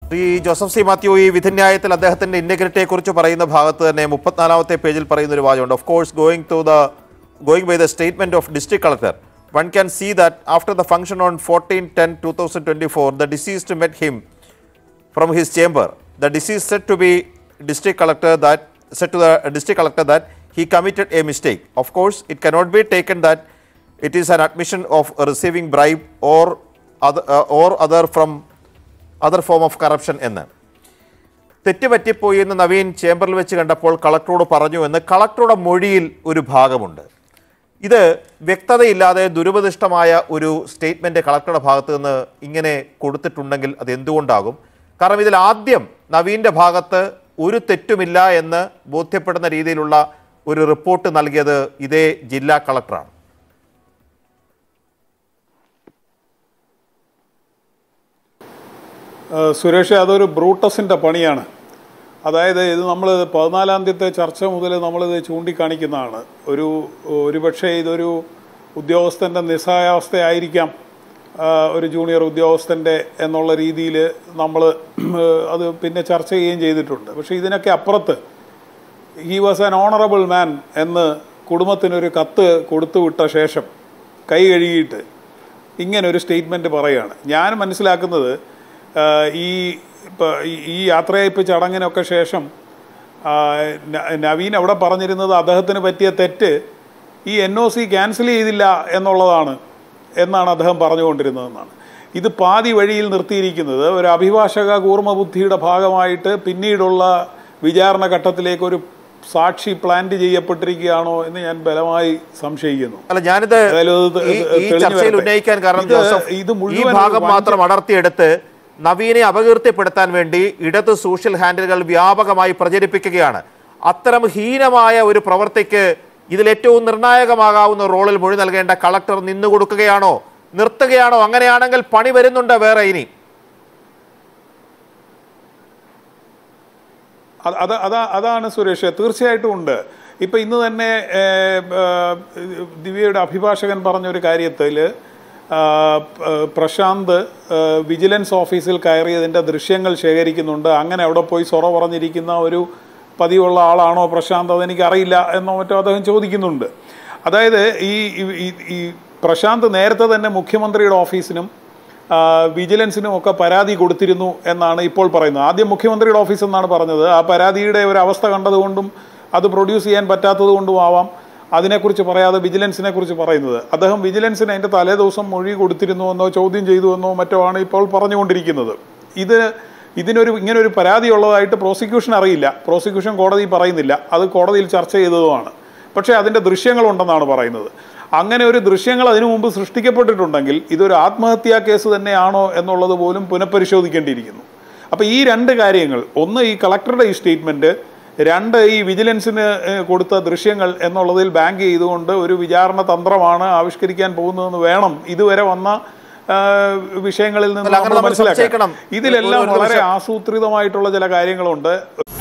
ഈ Joseph C Mathew ഈ വിധിന്യായത്തിൽ അദ്ദേഹത്തിന്റെ ഇന്റഗ്രിറ്റിയെ കുറിച്ച് പറയുന്ന ഭാഗത്ത് തന്നെ മുപ്പത്തിനാലാമത്തെ പേജിൽ പറയുന്ന ഒരു വാചകമുണ്ട് of course going to the going by the statement of district collector one can see that after the function on fourteen ten two thousand twenty four the deceased met him from his chamber. The deceased said to be district collector that said to the district collector that he committed a mistake. Of course, it cannot be taken that it is an admission of receiving bribe or other uh, or other from other form of corruption എന്ന് തെറ്റുപറ്റിപ്പോയി എന്ന് നവീൻ ചേംബറിൽ വെച്ച് കണ്ടപ്പോൾ കളക്ടറോട് പറഞ്ഞു എന്ന് കളക്ടറുടെ മൊഴിയിൽ ഒരു ഭാഗമുണ്ട് ഇത് വ്യക്തതയില്ലാതെ ദുരുപദിഷ്ടമായ ഒരു സ്റ്റേറ്റ്മെന്റ് കളക്ടറുടെ ഭാഗത്ത് നിന്ന് ഇങ്ങനെ കൊടുത്തിട്ടുണ്ടെങ്കിൽ അത് എന്തുകൊണ്ടാകും കാരണം ഇതിൽ ആദ്യം നവീൻ്റെ ഭാഗത്ത് ഒരു തെറ്റുമില്ല എന്ന് ബോധ്യപ്പെടുന്ന രീതിയിലുള്ള ഒരു റിപ്പോർട്ട് നൽകിയത് ഇതേ ജില്ലാ കളക്ടറാണ് ഏഹ് സുരേഷ് അതൊരു ബ്രൂട്ടസിൻ്റെ പണിയാണ് അതായത് ഇത് നമ്മൾ പതിനാലാം തീയതി ചർച്ച മുതൽ നമ്മളിത് ചൂണ്ടിക്കാണിക്കുന്നതാണ് ഒരു ഒരുപക്ഷെ ഇതൊരു ഉദ്യോഗസ്ഥൻ്റെ നിസ്സഹായാവസ്ഥയായിരിക്കാം ആഹ് ഒരു ജൂനിയർ ഉദ്യോഗസ്ഥൻ്റെ എന്നുള്ള രീതിയിൽ നമ്മൾ അത് പിന്നെ ചർച്ച ചെയ്യുകയും ചെയ്തിട്ടുണ്ട് പക്ഷേ ഇതിനൊക്കെ അപ്പുറത്ത് he was an honourable man എന്ന് കുടുംബത്തിനൊരു കത്ത് കൊടുത്തുവിട്ട ശേഷം കൈ കഴുകിയിട്ട് ഇങ്ങനെ ഒരു സ്റ്റേറ്റ്മെൻറ്റ് പറയുകയാണ് ഞാൻ മനസ്സിലാക്കുന്നത് ആ, ഈ ഇപ്പം ഈ യാത്രയയപ്പ് ചടങ്ങിനൊക്കെ ശേഷം ആ, ന- നവീൻ അവിടെ പറഞ്ഞിരുന്നത് അദ്ദേഹത്തിന് പറ്റിയ തെറ്റ് ഈ എൻ ഒ സി ക്യാൻസൽ ചെയ്തില്ല എന്നുള്ളതാണ് എന്നാണ് അദ്ദേഹം പറഞ്ഞുകൊണ്ടിരുന്നതെന്നാണ് ഇത് പാതി വഴിയിൽ നിർത്തിയിരിക്കുന്നത് ഒരു അഭിഭാഷക കൂർമ്മബുദ്ധിയുടെ ഭാഗമായിട്ട് പിന്നീടുള്ള വിചാരണ ഘട്ടത്തിലേക്ക് ഒരു സാക്ഷി പ്ലാന്റ് ചെയ്യപ്പെട്ടിരിക്കുകയാണോ എന്ന് ഞാൻ ബലമായി സംശയിക്കുന്നു അല്ല ഞാനിത് ഏതായാലും അത് ഈ- ഈ തെളിഞ്ഞു ചർച്ചയിൽ വരട്ടെ. ഉന്നയിക്കാൻ കാരണം ഇത് ജോസഫ് ഇത് ഈ മുഴുവൻ ഭാഗം ഒരു മാത്രം അടർത്തിയെടുത്ത് നവീനെ അപകീർത്തിപ്പെടുത്താൻ വേണ്ടി ഇടത് സോഷ്യൽ ഹാൻഡിലുകൾ വ്യാപകമായി പ്രചരിപ്പിക്കുകയാണ് അത്തരം ഹീനമായ ഒരു പ്രവൃത്തിക്ക് ഇതിൽ ഏറ്റവും നിർണായകമാകാവുന്ന റോളിൽ മൊഴി നൽകേണ്ട കളക്ടർ നിന്നുകൊടുക്കുകയാണോ നിർത്തുകയാണോ അങ്ങനെയാണെങ്കിൽ പണി വരുന്നുണ്ട് വേറെ ഇനി അത് അത് അതാ അതാണ് സുരേഷ് തീർച്ചയായിട്ടും ഉണ്ട് ഇപ്പൊ ഇന്ന് തന്നെ ഏഹ്, ഏഹ്, ദിവ്യയുടെ അഭിഭാഷകൻ പറഞ്ഞൊരു കാര്യത്തിൽ പ്രശാന്ത് ഏഹ്, വിജിലൻസ് ഓഫീസിൽ കയറിയതിൻ്റെ ദൃശ്യങ്ങൾ ശേഖരിക്കുന്നുണ്ട് അങ്ങനെ അവിടെ പോയി സൊറ പറഞ്ഞിരിക്കുന്ന ഒരു പതിവുള്ള ആളാണോ പ്രശാന്ത് അതെനിക്ക് അറിയില്ല എന്നോ മറ്റോ അദ്ദേഹം ചോദിക്കുന്നുണ്ട് അതായത് ഈ ഈ- ഈ- ഈ പ്രശാന്ത് നേരത്തെ തന്നെ മുഖ്യമന്ത്രിയുടെ ഓഫീസിനും ആ, വിജിലൻസിനും ഒക്കെ പരാതി കൊടുത്തിരുന്നു എന്നാണ് ഇപ്പോൾ പറയുന്നത് ആദ്യം മുഖ്യമന്ത്രിയുടെ ഓഫീസ് എന്നാണ് പറഞ്ഞത് ആ പരാതിയുടെ ഒരു അവസ്ഥ കണ്ടതുകൊണ്ടും അത് പ്രൊഡ്യൂസ് ചെയ്യാൻ പറ്റാത്തത് കൊണ്ടും ആവാം അതിനെക്കുറിച്ച് പറയാതെ വിജിലൻസിനെ കുറിച്ച് പറയുന്നത് അദ്ദേഹം വിജിലൻസിന് അതിൻ്റെ തലേ ദിവസം മൊഴി കൊടുത്തിരുന്നു എന്നോ ചോദ്യം ചെയ്തു എന്നോ മറ്റോ ആണ് ഇപ്പോൾ പറഞ്ഞുകൊണ്ടിരിക്കുന്നത് ഇത് ഇതിനൊരു ഇങ്ങനൊരു പരാതി ഉള്ളതായിട്ട് പ്രോസിക്യൂഷൻ അറിയില്ല പ്രോസിക്യൂഷൻ കോടതി പറയുന്നില്ല അത് കോടതിയിൽ ചർച്ച ചെയ്തതുമാണ് പക്ഷേ അതിൻ്റെ ദൃശ്യങ്ങളുണ്ടെന്നാണ് പറയുന്നത് അങ്ങനെ ഒരു ദൃശ്യങ്ങൾ അതിനു മുമ്പ് സൃഷ്ടിക്കപ്പെട്ടിട്ടുണ്ടെങ്കിൽ ഇതൊരു ആത്മഹത്യാ കേസ് തന്നെയാണോ എന്നുള്ളത് പോലും പുനഃപരിശോധിക്കേണ്ടിയിരിക്കുന്നു അപ്പോൾ ഈ രണ്ട് കാര്യങ്ങൾ ഒന്ന് ഈ കളക്ടറുടെ ഈ സ്റ്റേറ്റ്മെന്റ് രണ്ട് ഈ വിജിലൻസിന് ഏഹ്, കൊടുത്ത ദൃശ്യങ്ങൾ എന്നുള്ളതിൽ ബാങ്ക് ചെയ്തുകൊണ്ട് ഒരു വിചാരണ തന്ത്രമാണ് ആവിഷ്കരിക്കാൻ പോകുന്നതെന്ന് വേണം ഇതുവരെ വന്ന ആഹ്, വിഷയങ്ങളിൽ നിന്ന് അല്ല, അങ്ങനെ നമ്മൾ നമ്മൾ മനസ്സിലാക്കണം സംശയിക്കണം. ഇതിലെല്ലാം ഒരു- ഒരു വളരെ നിമിഷം. ആസൂത്രിതമായിട്ടുള്ള ചില കാര്യങ്ങളുണ്ട്